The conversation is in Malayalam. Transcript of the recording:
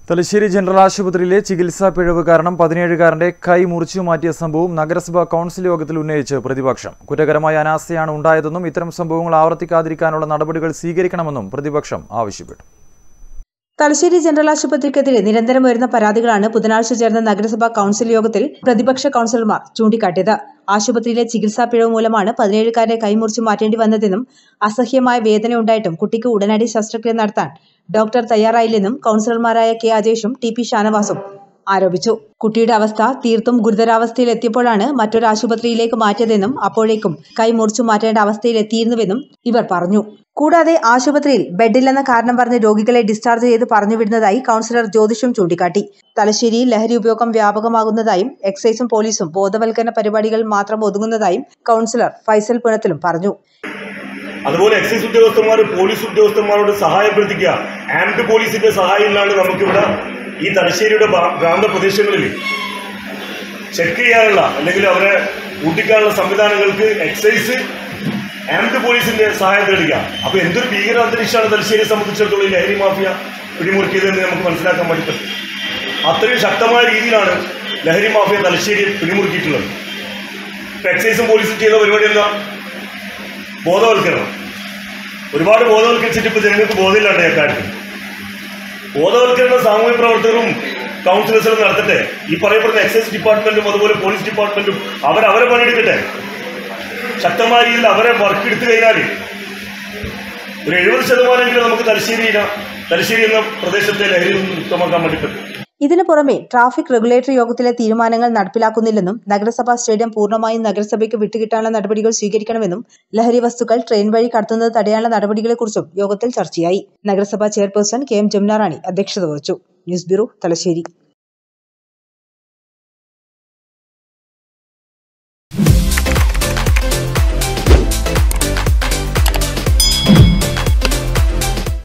തലശ്ശേരി ജനറൽ ആശുപത്രിയിലെ ചികിത്സാ പിഴവ് കാരണം പതിനേഴുകാരന്റെ കൈ മുറിച്ചു മാറ്റിയ സംഭവം നഗരസഭാ കൗൺസിൽ യോഗത്തിൽ ഉന്നയിച്ച് പ്രതിപക്ഷം കുറ്റകരമായ അനാസ്ഥയാണ് ഉണ്ടായതെന്നും ഇത്തരം സംഭവങ്ങൾ ആവർത്തിക്കാതിരിക്കാനുള്ള നടപടികൾ സ്വീകരിക്കണമെന്നും പ്രതിപക്ഷം ആവശ്യപ്പെട്ടു തലശ്ശേരി ജനറൽ ആശുപത്രിക്കെതിരെ നിരന്തരം വരുന്ന പരാതികളാണ് ബുധനാഴ്ച ചേർന്ന നഗരസഭാ കൌൺസിൽ യോഗത്തിൽ പ്രതിപക്ഷ കൌൺസിലർമാർ ചൂണ്ടിക്കാട്ടിയത് ആശുപത്രിയിലെ ചികിത്സാ പിഴവ് മൂലമാണ് പതിനേഴുകാരെ കൈമുറിച്ചു മാറ്റേണ്ടി വന്നതെന്നും അസഹ്യമായ വേദന ഉണ്ടായിട്ടും കുട്ടിക്ക് ഉടനടി ശസ്ത്രക്രിയ നടത്താൻ ഡോക്ടർ തയ്യാറായില്ലെന്നും കൌൺസിലർമാരായ കെ അജേഷും ടി പി ഷാനവാസും ആരോപിച്ചു കുട്ടിയുടെ അവസ്ഥ തീർത്തും ഗുരുതരാവസ്ഥയിൽ എത്തിയപ്പോഴാണ് മറ്റൊരു ആശുപത്രിയിലേക്ക് മാറ്റിയതെന്നും അപ്പോഴേക്കും കൈ മുറിച്ചു മാറ്റേണ്ട അവസ്ഥയിൽ എത്തിയിരുന്നുവെന്നും ഇവർ പറഞ്ഞു കൂടാതെ ആശുപത്രിയിൽ ബെഡില്ലെന്ന കാരണം പറഞ്ഞ് രോഗികളെ ഡിസ്ചാർജ് ചെയ്ത് പറഞ്ഞുവിടുന്നതായി കൌൺസിലർ ജ്യോതിഷും ചൂണ്ടിക്കാട്ടി തലശ്ശേരിയിൽ ലഹരി ഉപയോഗം വ്യാപകമാകുന്നതായും എക്സൈസും പോലീസും ബോധവൽക്കരണ പരിപാടികൾ മാത്രം ഒതുങ്ങുന്നതായും കൌൺസിലർ ഫൈസൽ പുനത്തിലും പറഞ്ഞു അതുപോലെ എക്സൈസ് ഉദ്യോഗസ്ഥന്മാർ പോലീസ് ഉദ്യോഗസ്ഥന്മാരോട് സഹായപ്പെടുത്തിക്കുക ആംഡ് പോലീസിന്റെ സഹായം ഇല്ലാണ്ട് നമുക്കിവിടെ ഈ തലശ്ശേരിയുടെ പ്രാ- പ്രാന്തപ്രദേശങ്ങളിൽ ചെക്ക് ചെയ്യാനുള്ള അല്ലെങ്കിൽ അവരെ കൂട്ടിക്കാനുള്ള സംവിധാനങ്ങൾക്ക് എക്സൈസ് ആംഡ് പോലീസിന്റെ സഹായം തേടുക അപ്പൊ എന്തൊരു ഭീകര അന്തരീക്ഷമാണ് തലശ്ശേരിയെ സംബന്ധിച്ചിടത്തോളം ഈ ലഹരി മാഫിയ പിടിമുറുക്കിയതെന്ന് നമുക്ക് മനസ്സിലാക്കാൻ വേണ്ടി പറ്റും അത്രയും ശക്തമായ രീതിയിലാണ് ലഹരി മാഫിയ തലശ്ശേരിയെ പിടിമുറുക്കിയിട്ടുള്ളത് ഇപ്പൊ എക്സൈസും പോലീസും ചെയ്ത പരിപാടി എന്താ ബോധവൽക്കരണം ഒരുപാട് ബോധവൽക്കരിച്ചിട്ട് ഇപ്പൊ ജനങ്ങൾക്ക് ബോധമില്ലാണ്ട് ഈ കാര്യത്തിൽ ബോധവൽക്കരണ സാമൂഹ്യ പ്രവർത്തകരും കൗൺസിലേഴ്സും നടത്തട്ടെ ഈ പറയപ്പെടുന്ന എക്സൈസ് ഡിപ്പാർട്ട്മെന്റും അതുപോലെ പോലീസ് ഡിപ്പാർട്ട്മെന്റും അവർ അവരെ പണിയെടുക്കട്ടെ ശക്തമായ രീതിയിൽ അവരെ വർക്ക് എടുത്തു കഴിഞ്ഞാൽ ഒരു എഴുപത് ശതമാനമെങ്കിലും നമുക്ക് തലശ്ശേരി തലശ്ശേരി എന്ന പ്രദേശത്തെ ലഹരി മുക്തമാക്കാൻ വേണ്ടി പറ്റും ഇതിനു പുറമെ ട്രാഫിക് റെഗുലേറ്ററി യോഗത്തിലെ തീരുമാനങ്ങൾ നടപ്പിലാക്കുന്നില്ലെന്നും നഗരസഭാ സ്റ്റേഡിയം പൂർണ്ണമായും നഗരസഭയ്ക്ക് വിട്ടുകിട്ടാനുള്ള നടപടികൾ സ്വീകരിക്കണമെന്നും ലഹരി വസ്തുക്കൾ ട്രെയിൻ വഴി കടത്തുന്നത് തടയാനുള്ള നടപടികളെക്കുറിച്ചും യോഗത്തിൽ ചർച്ചയായി നഗരസഭാ chairperson K M Jamuna Rani അധ്യക്ഷത വഹിച്ചു ന്യൂസ് ബ്യൂറോ തലശ്ശേരി